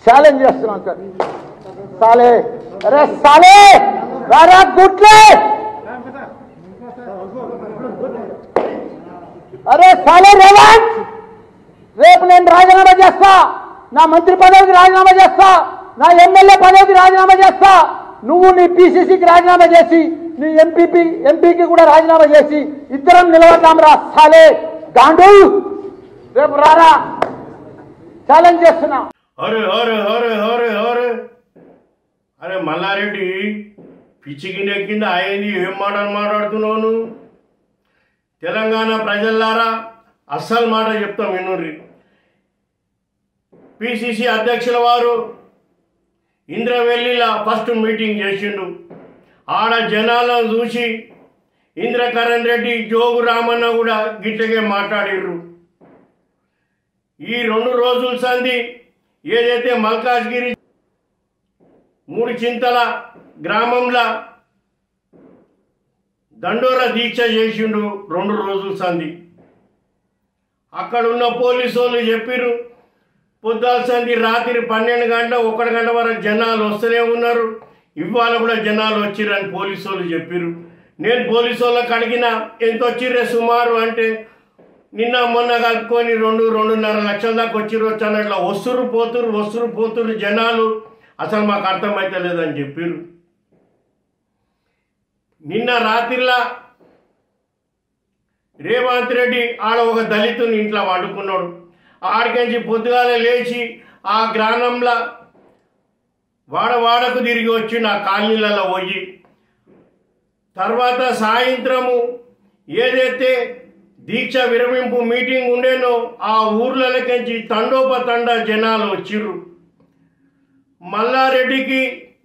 Challenge చేస్తున్నాం sir సాలే అరే సాలే రారా గుట్లే అరే సాలే రేవంత్ రేపు నేను రాజీనామా చేస్తా నా మంత్రి పదవికి రాజీనామా చేస్తా నా ఎమ్మెల్యే పదవికి రాజీనామా చేస్తా నువ్వు నీ పిసిసికి రాజీనామా చేసి నీ ఎంపీపీ ఎంపీకి కూడా రాజీనామా చేసి ఇద్దరం నిలబడదాం రా సాలే గాండు రేపు రారా ఛాలెంజ్ చేస్తున్నా అరే అరే అరే అరే అరే అరే మల్లారెడ్డి పిచ్చికి కింద అయింది ఏం మాటలు మాట్లాడుతున్నావు నువ్వు తెలంగాణ ప్రజల్లారా అస్సలు మాట చెప్తాం వినుర్రి పిసిసి అధ్యక్షుల వారు ఇంద్రవెల్లిలా ఫస్ట్ మీటింగ్ చేసిండు ఆడ జనాలను చూసి ఇంద్రకరణ్ రెడ్డి జోగు రామన్న కూడా గిట్టగే మాట్లాడిర్రు ఈ రెండు రోజుల సంధి ఏదైతే మల్కాజ్గిరి మూడు చింతల గ్రామంలో దండోర దీక్ష చేసిండు రెండు రోజుల సంధి అక్కడ ఉన్న పోలీసు వాళ్ళు చెప్పిర్రు పొద్దాల సంధి రాత్రి పన్నెండు గంటల ఒకటి గంట వరకు జనాలు వస్తూనే ఉన్నారు ఇవాళ కూడా జనాలు వచ్చిర్రని పోలీసు వాళ్ళు చెప్పిర్రు నేను పోలీసు వాళ్ళకి అడిగిన ఎంత వచ్చిర్రే సుమారు అంటే నిన్న మొన్న కలుపుకొని రెండు రెండున్నర లక్షల దాకా వచ్చిర్రు అన్నట్ల వస్తురు పోతురు వస్తురు పోతురు జనాలు అసలు మాకు అర్థమైతే లేదని చెప్పిర్రు నిన్న రాత్రిలా రేవంత్ రెడ్డి ఆడ ఒక దళితుని ఇంట్లో వండుకున్నాడు ఆడికించి పొద్దుగాల లేచి ఆ గ్రామంలో వాడవాడకు తిరిగి వచ్చి నా కాలనీలలో పోయి తర్వాత సాయంత్రము ఏదైతే దీక్ష విరమింపు మీటింగ్ ఉండేనో ఆ ఊర్లలోకించి తండోపతండ జనాలు వచ్చిర్రు మల్లారెడ్డికి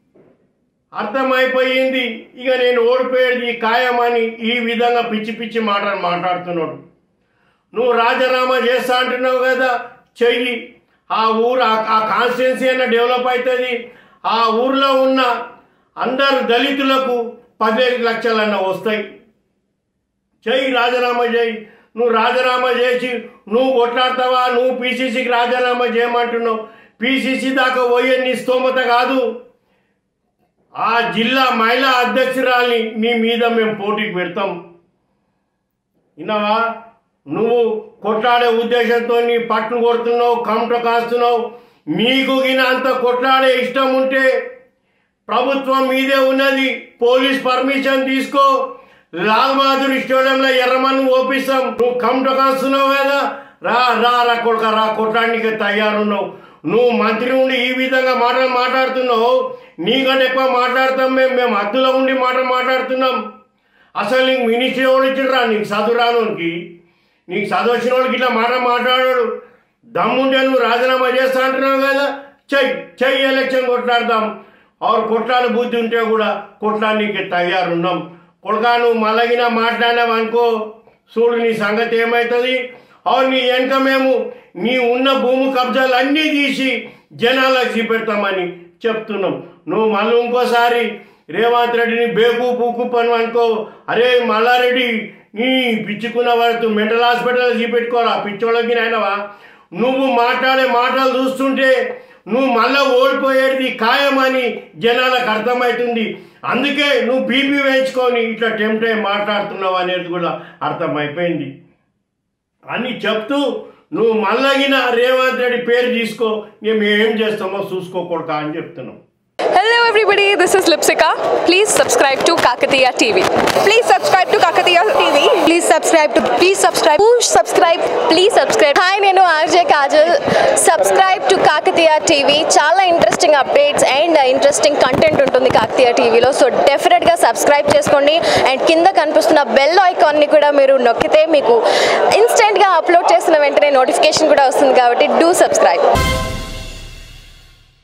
అర్థమైపోయింది ఇక నేను ఓడిపోయేది ఖాయమని ఈ విధంగా పిచ్చి పిచ్చి మాటలు మాట్లాడుతున్నాడు నువ్వు రాజీనామా చేస్తా అంటున్నావు కదా చెయ్యి ఆ ఊరు ఆ- ఆ కాన్స్టిట్యున్సీ అయినా డెవలప్ అవుతుంది ఆ ఊర్లో ఉన్న అందరు దళితులకు పదిహేను లక్షలన్న వస్తాయి చెయ్యి రాజీనామా చేయి నువ్వు రాజీనామా చేసి నువ్వు కొట్లాడతావా నువ్వు పీసీసీకి రాజీనామా చేయమంటున్నావు పీసీసీ దాకా పోయే నీ స్తోమత కాదు ఆ జిల్లా మహిళా అధ్యక్షురాల్ని నీ మీద మేము పోటీకి పెడతాం విన్నావా నువ్వు కొట్లాడే ఉద్దేశంతో నీ పట్టును కొడుతున్నావు కమట కాస్తున్నావు నీకు గిన అంత కొట్లాడే ఇష్టం ఉంటే ప్రభుత్వం మీదే ఉన్నది పోలీస్ పర్మిషన్ తీసుకో లాల్ బహదూర్ స్టేడియంలో ఎర్రమన్ను ఓపిస్తాం నువ్వు కమట కాస్తున్నావు కదా రా రా రా కొడుక రా కొట్టడానికి తయారున్నావు నువ్వు మంత్రి ఉండి ఈ విధంగా మాటలు మాట్లాడుతున్నావు నీకంటే ఎక్కువ మాట్లాడతాం మేము మేము హద్దులో ఉండి మాటలు మాట్లాడుతున్నాం అసలు నీకు మినిస్ట్రీ ఎవరు ఇచ్చిర్రా నీకు చదువు రానోనికి నీకు చదువు వచ్చిన వాళ్ళకి ఇట్లా మాట మాట్లాడాడు దమ్ముంటే నువ్వు రాజీనామా చేస్తా అంటున్నావు కదా చెయ్యి చెయ్యి ఎలక్షన్ కొట్లాడదాం ఆరు కొట్లాడ బుద్ధి ఉంటే కూడా కొట్లాడడానికి తయారున్నాం కొడుకా నువ్వు మళ్ళగిన మాట్లాడినావు అనుకో చూడు నీ సంగతి ఏమవుతుంది అవును నీ వెనక మేము నీ ఉన్న భూమి కబ్జాలు అన్నీ తీసి జనాలకు చూపెడతామని చెప్తున్నాం నువ్వు మళ్ళీ ఇంకోసారి రేవంత్ రెడ్డిని బేకు పూకు పను అనుకో అరే మల్లారెడ్డి నీ పిచ్చుకున్న వరకు మెంటల్ హాస్పిటల్ చూపెట్టుకోరా పిచ్చోళ్ళకి నాయనవా నువ్వు మాట్లాడే మాటలు చూస్తుంటే నువ్వు మళ్ళా ఓడిపోయేది ఖాయమని జనాలకు అర్థమవుతుంది అందుకే నువ్వు బీపీ వేయించుకొని ఇట్లా టెంప్ట్ అయి మాట్లాడుతున్నావు అనేది కూడా అర్థమైపోయింది అని చెప్తూ నువ్వు మల్లగిన రేవంత్ రెడ్డి పేరు తీసుకో మేము ఏం చేస్తామో చూసుకోకూడదా అని చెప్తున్నాం Hello everybody, this is Lipsika. Please subscribe to Kakatiya TV. Please subscribe to Kakatiya TV. Please subscribe to. Please subscribe. Push subscribe, please subscribe. Hi, నేను RJ Kajal subscribe to Kakatiya TV చాలా interesting updates and interesting content ఉంటుంది కాకతీయ టీవీలో so డెఫినెట్గా subscribe చేసుకోండి and కింద కనిపిస్తున్న bell ఐకాన్ని కూడా మీరు నొక్కితే మీకు ఇన్స్టెంట్గా అప్లోడ్ చేసిన వెంటనే నోటిఫికేషన్ కూడా వస్తుంది కాబట్టి డూ సబ్స్క్రైబ్